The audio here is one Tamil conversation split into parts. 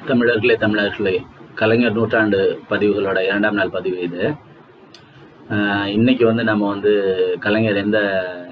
தமிழர்களே தமிழர்களே கலைஞர் நூற்றாண்டு பதிவுகளோட இரண்டாம் நாள் பதிவு இது ஆஹ் இன்னைக்கு வந்து நம்ம வந்து கலைஞர் எந்த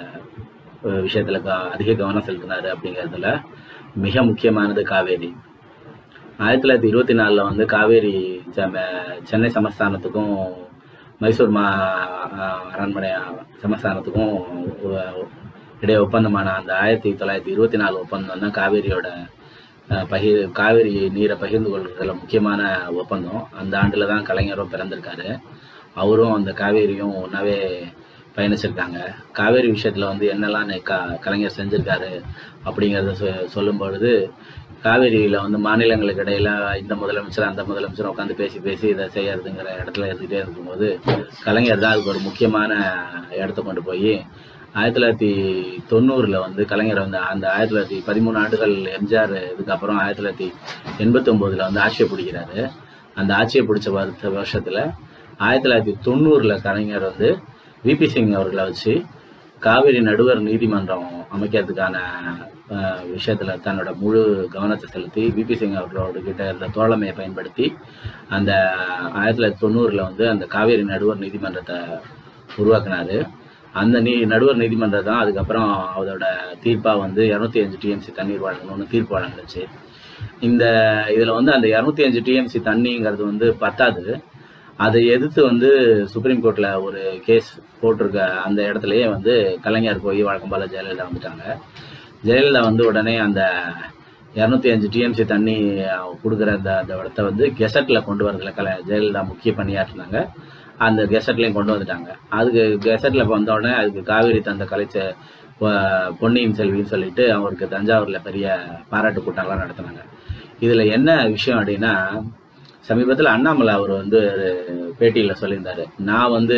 அஹ், விஷயத்துல க- அதிக கவனம் செலுத்தினாரு அப்படிங்கிறதுல மிக முக்கியமானது காவேரி ஆயிரத்தி தொள்ளாயிரத்தி இருபத்தி நாலில் வந்து காவேரி செ- சென்னை சமஸ்தானத்துக்கும் மைசூர் மா ஆஹ், அரண்மனை சமஸ்தானத்துக்கும் ஒ- இடையே ஒப்பந்தமான அந்த ஆயிரத்தி தொள்ளாயிரத்தி இருபத்தி நாலு ஒப்பந்தம் தான் காவேரியோட அஹ், பகிர் காவேரி நீரை பகிர்ந்து கொள்றதுல முக்கியமான ஒப்பந்தம் அந்த ஆண்டில் தான் கலைஞரும் பிறந்திருக்காரு அவரும் அந்த காவேரியும் ஒன்றாவே பயணிச்சிருக்காங்க காவேரி விஷயத்தில் வந்து என்னெல்லாம் நெ- க கலைஞர் செஞ்சிருக்காரு அப்படிங்கிறத சொ சொல்லும் பொழுது காவேரியில் வந்து மாநிலங்களுக்கு இடையில இந்த முதலமைச்சர் அந்த முதலமைச்சர் உட்காந்து பேசி பேசி இதை செய்யறதுங்கிற இடத்துல இருந்துகிட்டே இருக்கும்போது கலைஞர் தான் அதுக்கு ஒரு முக்கியமான இடத்த கொண்டு போய் ஆயிரத்தி தொள்ளாயிரத்தி தொண்ணூறில் வந்து கலைஞர் வந்து அந்த ஆயிரத்தி தொள்ளாயிரத்தி பதிமூணு ஆண்டுகள் எம்ஜிஆர் இதுக்கப்புறம் ஆயிரத்தி தொள்ளாயிரத்தி எண்பத்தொம்போதில் வந்து ஆட்சியை பிடிக்கிறாரு அந்த ஆட்சியை பிடிச்ச வருஷ வருஷத்தில் ஆயிரத்தி தொள்ளாயிரத்தி தொண்ணூறில் கலைஞர் வந்து விபி சிங் அவர்களை வச்சு காவிரி நடுவர் நீதிமன்றம் அமைக்கிறதுக்கான அஹ், விஷயத்துல தன்னோட முழு கவனத்தை செலுத்தி விபி சிங் அவர்களோட கிட்ட இருந்த தோழமையை பயன்படுத்தி அந்த ஆயிரத்தி தொள்ளாயிரத்தி தொண்ணூறில் வந்து அந்த காவேரி நடுவர் நீதிமன்றத்தை உருவாக்குனாரு அந்த நீ நடுவர் நீதிமன்றம் தான் அதுக்கப்புறம் அதோட தீர்ப்பா வந்து இரநூத்தி அஞ்சு டிஎம்சி தண்ணீர் வழங்கணும்னு தீர்ப்பு வழங்குச்சு இந்த இதுல வந்து அந்த இரநூத்தி அஞ்சு டிஎம்சி தண்ணிங்கிறது வந்து பத்தாது அதை எதிர்த்து வந்து சுப்ரீம் கோர்ட்ல ஒரு கேஸ் போட்டிருக்க அந்த இடத்துலயே வந்து கலைஞர் போய் வழக்கம் போல ஜெயலலிதா வந்துட்டாங்க ஜெயலலிதா வந்து உடனே அந்த இரநூத்தி அஞ்சு டிஎம்சி தண்ணி கொடுக்குற அந்த அந்த இடத்த வந்து கெசட்ல கொண்டு வரதுல கலை ஜெயலலிதா முக்கிய பணியாற்றினாங்க அந்த கெசட்லையும் கொண்டு வந்துட்டாங்க அதுக்கு கெசட்ல வந்த உடனே அதுக்கு காவேரி தந்த கலைச்ச பொ- பொன்னியின் செல்வின்னு சொல்லிட்டு அவருக்கு தஞ்சாவூர்ல பெரிய பாராட்டு கூட்டம்லாம் நடத்தினாங்க இதுல என்ன விஷயம் அப்படின்னா சமீபத்தில் அண்ணாமலை அவர் வந்து பேட்டியில் சொல்லியிருந்தாரு நான் வந்து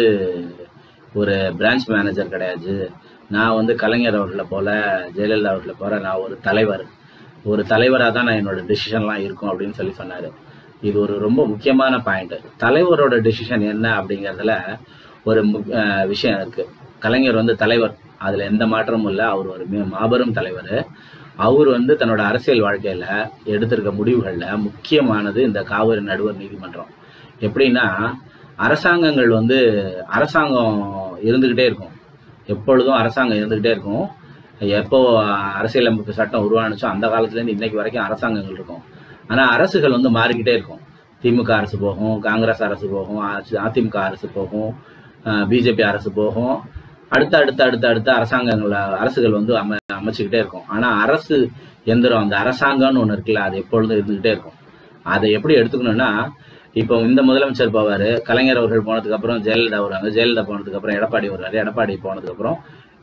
ஒரு பிரான்ச் மேனேஜர் கிடையாது நான் வந்து கலைஞர் அவர்களை போல ஜெயலலிதா அவர்களை போல நான் ஒரு தலைவர் ஒரு தலைவராக தான் நான் என்னோட டெசிஷன்லாம் இருக்கும் அப்படின்னு சொல்லி சொன்னார் இது ஒரு ரொம்ப முக்கியமான பாயிண்ட் தலைவரோட டெசிஷன் என்ன அப்படிங்கிறதுல ஒரு மு- அஹ் விஷயம் இருக்கு கலைஞர் வந்து தலைவர் அதில் எந்த மாற்றமும் இல்லை அவர் ஒரு மிக மாபெரும் தலைவர் அவர் வந்து தன்னோட அரசியல் வாழ்க்கையில எடுத்திருக்க முடிவுகள்ல முக்கியமானது இந்த காவிரி நடுவர் நீதிமன்றம் எப்படின்னா அரசாங்கங்கள் வந்து அரசாங்கம் இருந்துகிட்டே இருக்கும் எப்பொழுதும் அரசாங்கம் இருந்துகிட்டே இருக்கும் எப்போ அரசியலமைப்பு சட்டம் உருவானுச்சோ அந்த காலத்துல இருந்து இன்னைக்கு வரைக்கும் அரசாங்கங்கள் இருக்கும் ஆனா அரசுகள் வந்து மாறிக்கிட்டே இருக்கும் திமுக அரசு போகும் காங்கிரஸ் அரசு போகும் அ- அதிமுக அரசு போகும் பிஜேபி அரசு போகும் அடுத்த அடுத்த அடுத்த அடுத்த அரசாங்கங்கள் அரசுகள் வந்து அம அமைச்சுக்கிட்டே இருக்கும் ஆனா அரசு எந்திரம் அந்த அரசாங்கம்னு ஒண்ணு இருக்குல்ல அது எப்பொழுதும் இருந்துகிட்டே இருக்கும் அதை எப்படி எடுத்துக்கணும்னா இப்போ இந்த முதலமைச்சர் போவாரு கலைஞர் அவர்கள் போனதுக்கு அப்புறம் ஜெயலலிதா வருவாங்க ஜெயலலிதா போனதுக்கு அப்புறம் எடப்பாடி வருவாரு எடப்பாடி போனதுக்கு அப்புறம்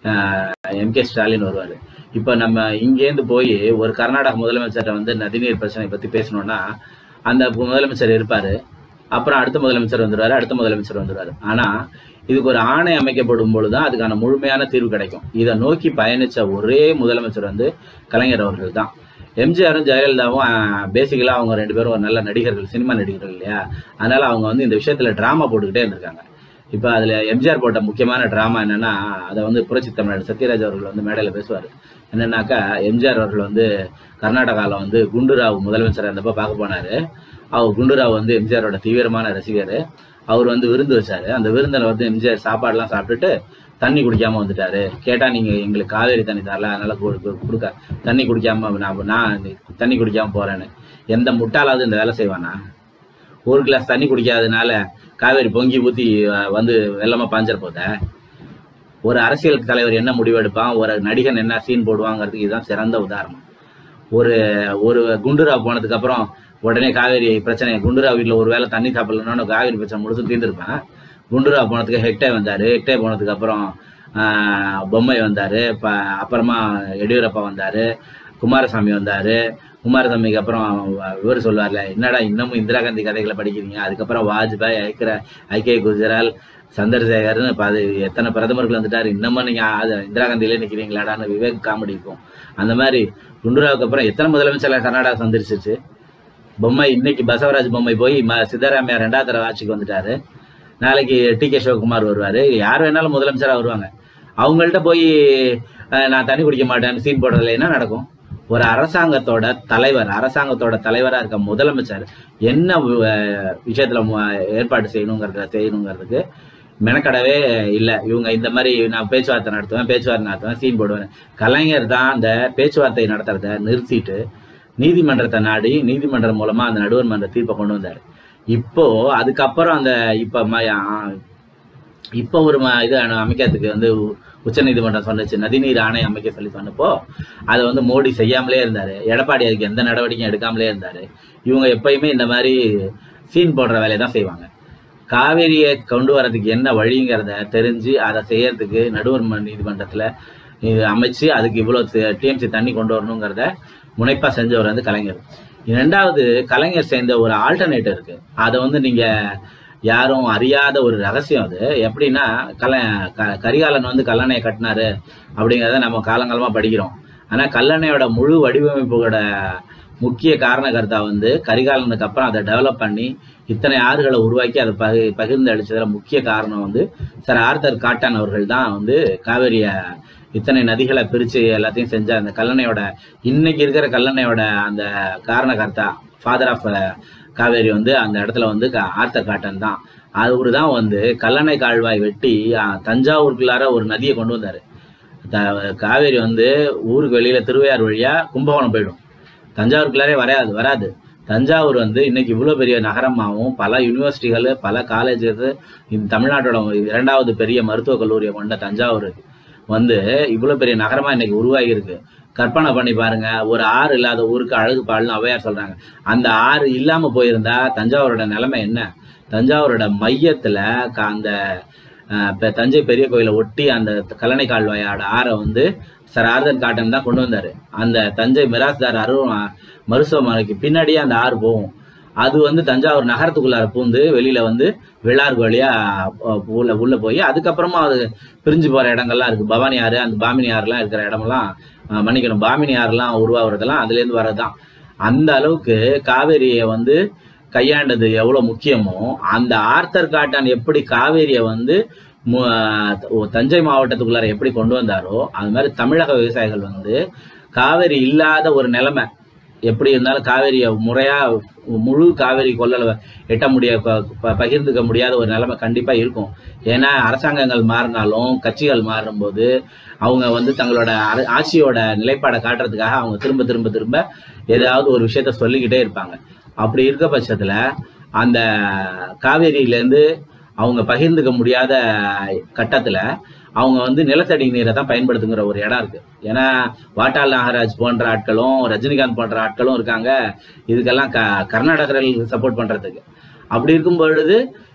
எம் கே ஸ்டாலின் வருவாரு இப்போ நம்ம இங்கேருந்து போய் ஒரு கர்நாடக முதலமைச்சர்கிட்ட வந்து நதிநீர் பிரச்சனை பத்தி பேசணும்னா அந்த முதலமைச்சர் இருப்பாரு அப்புறம் அடுத்த முதலமைச்சர் வந்துருவாரு அடுத்த முதலமைச்சர் வந்துருவாரு ஆனா இதுக்கு ஒரு ஆணை அமைக்கப்படும் பொழுதுதான் அதுக்கான முழுமையான தீர்வு கிடைக்கும் இதை நோக்கி பயணிச்ச ஒரே முதலமைச்சர் வந்து கலைஞர் அவர்கள் தான் எம்ஜிஆரும் ஜெயலலிதாவும் பேசிக்கலா அவங்க ரெண்டு பேரும் ஒரு நல்ல நடிகர்கள் சினிமா நடிகர்கள் இல்லையா அதனால அவங்க வந்து இந்த விஷயத்துல டிராமா போட்டுக்கிட்டே இருந்திருக்காங்க இப்ப அதுல எம்ஜிஆர் போட்ட முக்கியமான டிராமா என்னன்னா அதை வந்து புரட்சி தமிழர் சத்யராஜ் அவர்கள் வந்து மேடையில பேசுவார் என்னன்னாக்கா எம்ஜிஆர் அவர்கள் வந்து கர்நாடகாவில் வந்து குண்டுராவ் முதலமைச்சராக இருந்தப்ப பார்க்க போனாரு அவர் குண்டுராவ் வந்து எம்ஜிஆரோட தீவிரமான ரசிகர் அவர் வந்து விருந்து வச்சாரு அந்த விருந்தில் வந்து எம்ஜிஆர் சாப்பாடுலாம் சாப்பிட்டுட்டு தண்ணி குடிக்காம வந்துட்டாரு கேட்டா நீங்க எங்களுக்கு காவேரி தண்ணி தரல அதனால கு- கு- கொடுக்க தண்ணி குடிக்காம நான் நான் தண்ணி குடிக்காம போறேன்னு எந்த முட்டாளாவது இந்த வேலை செய்வானா ஒரு கிளாஸ் தண்ணி குடிக்காதனால காவேரி பொங்கி ஊத்தி அஹ், வந்து வெள்ளமா பாஞ்சிட போத ஒரு அரசியல் தலைவர் என்ன முடிவு எடுப்பான் ஒரு நடிகன் என்ன சீன் போடுவாங்கிறதுக்கு இதுதான் சிறந்த உதாரணம் ஒரு ஒரு குண்டுராவ் போனதுக்கு அப்புறம் உடனே காவேரி பிரச்சனை குண்டுராவ் வீட்டில் ஒரு வேளை தண்ணி சாப்பிடலன்னு காவேரி பிரச்சனை முழுசும் தீர்ந்துருப்பேன் குண்டுராவ் போனதுக்கு ஹெக்டே வந்தாரு ஹெக்டே போனதுக்கு அப்புறம் ஆஹ், பொம்மை வந்தாரு ப அப்புறமா எடியூரப்பா வந்தாரு குமாரசாமி வந்தாரு குமாரசாமிக்கு அப்புறம் இவர் சொல்லுவார்ல என்னடா இன்னமும் இந்திரா காந்தி கதைகளை படிக்கிறீங்க அதுக்கப்புறம் வாஜ்பாய் ஐக்கிர ஐக்கிய குஜரால் சந்திரசேகர்னு பாது எத்தனை பிரதமர்கள் வந்துட்டாரு இன்னமும் நீங்க அது இந்திரா காந்தியிலே நிக்கிறீங்களாடான்னு விவேக் காமெடி இருக்கும் அந்த மாதிரி குண்டுராவுக்கு அப்புறம் எத்தனை முதலமைச்சர் கர்நாடகா சந்திரிச்சிச்சு பொம்மை இன்னைக்கு பசவராஜ் பொம்மை போய் ம- சித்தராமையா ரெண்டாவது தடவை ஆட்சிக்கு வந்துட்டாரு நாளைக்கு டி கே சிவகுமார் வருவாரு யார் வேணாலும் முதலமைச்சரா வருவாங்க அவங்கள்ட்ட போய் அஹ், நான் தண்ணி குடிக்க மாட்டேன்னு சீன் போடுறதுல என்ன நடக்கும் ஒரு அரசாங்கத்தோட தலைவர் அரசாங்கத்தோட தலைவரா இருக்க முதலமைச்சர் என்ன அஹ், விஷயத்துல மு- ஏற்பாடு செய்யணுங்கிறத செய்யணுங்கிறதுக்கு மெனக்கடவே இல்லை இவங்க இந்த மாதிரி நான் பேச்சுவார்த்தை நடத்துவேன் பேச்சுவார்த்தை நடத்துவேன் சீன் போடுவேன் கலைஞர் தான் அந்த பேச்சுவார்த்தை நடத்துறத நிறுத்திட்டு நீதிமன்றத்தை நாடி நீதிமன்றம் மூலமா அந்த நடுவர் மன்ற தீர்ப்பை கொண்டு வந்தாரு இப்போ அதுக்கப்புறம் அந்த இப்ப ம- ஆ, இப்போ ஒரு ம- இது அணு- அமைக்கிறதுக்கு வந்து உச்ச நீதிமன்றம் சொன்னுச்சு நதிநீர் ஆணை அமைக்க சொல்லி சொன்னப்போ அதை வந்து மோடி செய்யாமலே இருந்தாரு எடப்பாடி அதுக்கு எந்த நடவடிக்கையும் எடுக்காமலே இருந்தாரு இவங்க எப்பயுமே இந்த மாதிரி சீன் போடுற வேலையை தான் செய்வாங்க காவேரியை கொண்டு வரதுக்கு என்ன வழிங்கிறத தெரிஞ்சு அதை செய்யறதுக்கு நடுவர் ம- நீதிமன்றத்துல இது அமைச்சு அதுக்கு இவ்வளோ டிஎம்சி தண்ணி கொண்டு வரணுங்கிறத முனைப்பா செஞ்சவர் வந்து கலைஞர் ரெண்டாவது கலைஞர் சேர்ந்த ஒரு ஆல்டர்னேட்டிவ் இருக்கு அதை வந்து நீங்க யாரும் அறியாத ஒரு ரகசியம் அது எப்படின்னா கல க- கரிகாலன் வந்து கல்லணையை கட்டினாரு அப்படிங்கிறத நம்ம காலங்காலமா படிக்கிறோம் ஆனா கல்லணையோட முழு வடிவமைப்போட முக்கிய காரணகர்த்தா வந்து கரிகாலனுக்கு அப்புறம் அதை டெவலப் பண்ணி இத்தனை ஆறுகளை உருவாக்கி அதை பகி பகிர்ந்து அளிச்சதுல முக்கிய காரணம் வந்து சார் ஆர்த்தர் காட்டான் அவர்கள் தான் வந்து காவேரிய இத்தனை நதிகளை பிரிச்சு எல்லாத்தையும் செஞ்ச அந்த கல்லணையோட இன்னைக்கு இருக்கிற கல்லணையோட அந்த காரணகர்த்தா ஃபாதர் ஆஃப் காவேரி வந்து அந்த இடத்துல வந்து க- ஆர்த்தர் காட்டன் தான் அவரு தான் வந்து கல்லணை கால்வாய் வெட்டி அஹ், தஞ்சாவூருக்குள்ளார ஒரு நதியை கொண்டு வந்தாரு த- காவேரி வந்து ஊருக்கு வெளியில திருவையார் வழியா கும்பகோணம் போயிடும் தஞ்சாவூருக்குள்ளாரே வராது வராது தஞ்சாவூர் வந்து இன்னைக்கு இவ்வளோ பெரிய நகரமாகவும் பல யூனிவர்சிட்டிகள் பல காலேஜஸ் இந்த தமிழ்நாட்டோட இரண்டாவது பெரிய மருத்துவக் கல்லூரியை கொண்ட தஞ்சாவூர் வந்து இவ்வளோ பெரிய நகரமா இன்னைக்கு உருவாகி இருக்கு கற்பனை பண்ணி பாருங்க ஒரு ஆறு இல்லாத ஊருக்கு அழகு பால்னு ஔவையார் சொல்றாங்க அந்த ஆறு இல்லாம போயிருந்தா தஞ்சாவூரோட நிலைமை என்ன தஞ்சாவூரோட மையத்துல க- அந்த அஹ், இப்ப தஞ்சை பெரிய கோயிலை ஒட்டி அந்த கல்லணை கால்வாயோட ஆறை வந்து சர் ஆர்தர் காட்டன் தான் கொண்டு வந்தாரு அந்த தஞ்சை மிராஸ்தார் அரு மருத்துவமனைக்கு பின்னாடியே அந்த ஆறு போகும் அது வந்து தஞ்சாவூர் நகரத்துக்குள்ளார பூந்து வெளியில வந்து வெள்ளாறு வழியா அஹ், உள்ள உள்ள போய் அதுக்கப்புறமா அது பிரிஞ்சு போற இடங்கள்லாம் இருக்கு பவானி ஆறு அந்த பாமினி ஆறுலாம் இருக்கிற இடமெல்லாம் அஹ், மன்னிக்கணும் பாமினி ஆறுலாம் உருவாகுறதெல்லாம் அதுல இருந்து வர்றதுதான் அந்த அளவுக்கு காவேரியை வந்து கையாண்டது எவ்வளவு முக்கியமோ அந்த ஆர்த்தர் காட்டான் எப்படி காவேரியை வந்து மு- அஹ், தஞ்சை மாவட்டத்துக்குள்ளார எப்படி கொண்டு வந்தாரோ அது மாதிரி தமிழக விவசாயிகள் வந்து காவேரி இல்லாத ஒரு நிலைமை எப்படி இருந்தாலும் காவேரியை முறையா முழு காவேரி கொள்ளல எட்ட முடிய ப- ப- பகிர்ந்துக்க முடியாத ஒரு நிலைமை கண்டிப்பா இருக்கும் ஏன்னா அரசாங்கங்கள் மாறினாலும் கட்சிகள் மாறும்போது அவங்க வந்து தங்களோட அர- ஆட்சியோட நிலைப்பாடை காட்டுறதுக்காக அவங்க திரும்ப திரும்ப திரும்ப ஏதாவது ஒரு விஷயத்த சொல்லிக்கிட்டே இருப்பாங்க அப்படி இருக்க பட்சத்துல அந்த காவேரியிலேருந்து அவங்க பகிர்ந்துக்க முடியாத கட்டத்துல அவங்க வந்து நிலத்தடி நீரை தான் பயன்படுத்துங்கிற ஒரு இடம் இருக்கு ஏன்னா வாட்டாள் நாகராஜ் போன்ற ஆட்களும் ரஜினிகாந்த் போன்ற ஆட்களும் இருக்காங்க இதுக்கெல்லாம் க கர்நாடகர்கள் சப்போர்ட் பண்றதுக்கு அப்படி இருக்கும் பொழுது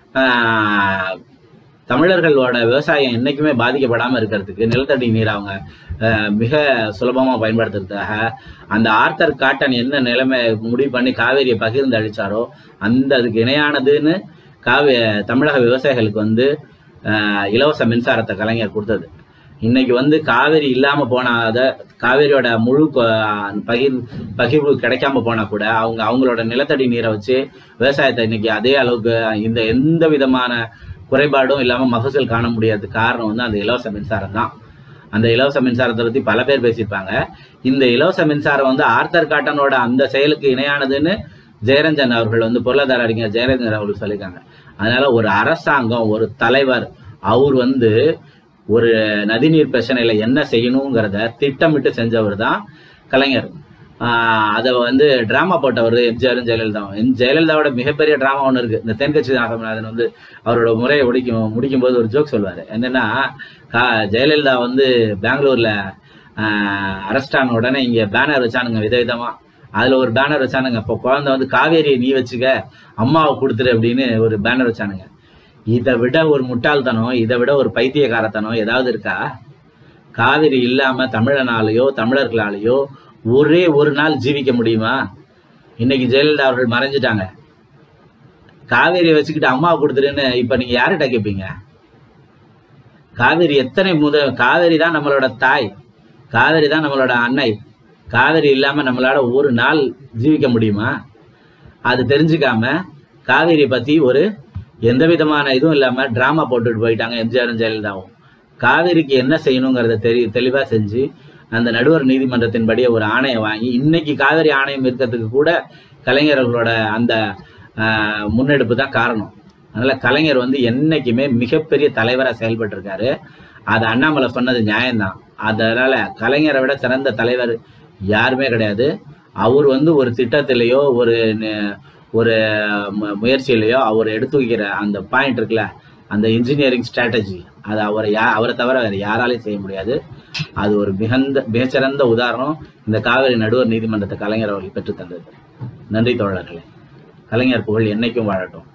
ஆஹ், தமிழர்களோட விவசாயம் என்னைக்குமே பாதிக்கப்படாம இருக்கிறதுக்கு நிலத்தடி நீர் அவங்க ஆஹ், மிக சுலபமா பயன்படுத்துறதுக்காக அந்த ஆர்த்தர் காட்டன் என்ன நிலைமை முடிவு பண்ணி காவேரியை பகிர்ந்து அளிச்சாரோ அந்த அதுக்கு இணையானதுன்னு காவே தமிழக விவசாயிகளுக்கு வந்து ஆஹ், இலவச மின்சாரத்தை கலைஞர் கொடுத்தது இன்னைக்கு வந்து காவேரி இல்லாம போனாத காவேரியோட முழு கொ- பகிர் பகிர்வு கிடைக்காம போனா கூட அவங்க அவங்களோட நிலத்தடி நீரை வச்சு விவசாயத்தை இன்னைக்கு அதே அளவுக்கு இந்த எந்த விதமான குறைபாடும் இல்லாம மகசூல் காண முடியாத காரணம் வந்து அந்த இலவச மின்சாரம் தான் அந்த இலவச மின்சாரத்தை பத்தி பல பேர் பேசியிருப்பாங்க இந்த இலவச மின்சாரம் வந்து ஆர்த்தர் காட்டனோட அந்த செயலுக்கு இணையானதுன்னு ஜெயரஞ்சன் அவர்கள் வந்து பொருளாதார அறிஞர் ஜெயரஞ்சன் அவர்கள் சொல்லியிருக்காங்க அதனால ஒரு அரசாங்கம் ஒரு தலைவர் அவர் வந்து ஒரு நதிநீர் பிரச்சனையில என்ன செய்யணுங்கிறத திட்டமிட்டு செஞ்சவர் தான் கலைஞர் ஆஹ் அதை வந்து டிராமா போட்டவர் எம்ஜிஆரும் ஜெயலலிதாவும் எம் ஜெயலலிதாவோட மிகப்பெரிய டிராமா ஒன்று இருக்கு இந்த தென்கட்சி நாகநாதன் வந்து அவரோட முறையை முடிக்கும் முடிக்கும் போது ஒரு ஜோக் சொல்லுவாரு என்னன்னா கா ஜெயலலிதா வந்து பெங்களூர்ல அரெஸ்ட் ஆன உடனே இங்க பேனர் வச்சானுங்க விதவிதமா அதுல ஒரு பேனர் வச்சானுங்க இப்போ குழந்தை வந்து காவேரியை நீ வச்சுக்க அம்மாவை கொடுத்துரு அப்படின்னு ஒரு பேனர் வச்சானுங்க இதை விட ஒரு முட்டாள்தனம் இதை விட ஒரு பைத்தியக்காரத்தனம் ஏதாவது இருக்கா காவிரி இல்லாம தமிழனாலேயோ தமிழர்களாலேயோ ஒரே ஒரு நாள் ஜீவிக்க முடியுமா இன்னைக்கு ஜெயலலிதா அவர்கள் மறைஞ்சிட்டாங்க காவேரியை வச்சுக்கிட்டு அம்மாவை கொடுத்துருன்னு இப்ப நீங்க யார்கிட்ட கேட்பீங்க காவேரி எத்தனை முத காவேரி தான் நம்மளோட தாய் காவேரி தான் நம்மளோட அன்னை காவேரி இல்லாம நம்மளால ஒரு நாள் ஜீவிக்க முடியுமா அது தெரிஞ்சுக்காம காவேரியை பத்தி ஒரு எந்த விதமான இதுவும் இல்லாம டிராமா போட்டுட்டு போயிட்டாங்க எம்ஜிஆரும் ஜெயலலிதாவும் காவேரிக்கு என்ன செய்யணுங்கிறத தெரி தெளிவா செஞ்சு அந்த நடுவர் நீதிமன்றத்தின்படி ஒரு ஆணையை வாங்கி இன்னைக்கு காவிரி ஆணையம் இருக்கிறதுக்கு கூட கலைஞர்களோட அந்த ஆஹ், முன்னெடுப்பு தான் காரணம் அதனால கலைஞர் வந்து என்னைக்குமே மிகப்பெரிய தலைவராக செயல்பட்டு இருக்காரு அது அண்ணாமலை சொன்னது நியாயம்தான் அதனால கலைஞரை விட சிறந்த தலைவர் யாருமே கிடையாது அவர் வந்து ஒரு திட்டத்திலேயோ ஒரு நெ- ஒரு மு- முயற்சியிலையோ அவர் எடுத்து வைக்கிற அந்த பாயிண்ட் இருக்குல்ல அந்த இன்ஜினியரிங் ஸ்ட்ராட்டஜி அது அவரை யா அவரை தவிர வேறு யாராலையும் செய்ய முடியாது அது ஒரு மிகுந்த மிகச்சிறந்த உதாரணம் இந்த காவிரி நடுவர் நீதிமன்றத்தை கலைஞர் அவர்கள் பெற்றுத் தந்தது நன்றி தோழர்களே கலைஞர் புகழ் என்னைக்கும் வாழட்டும்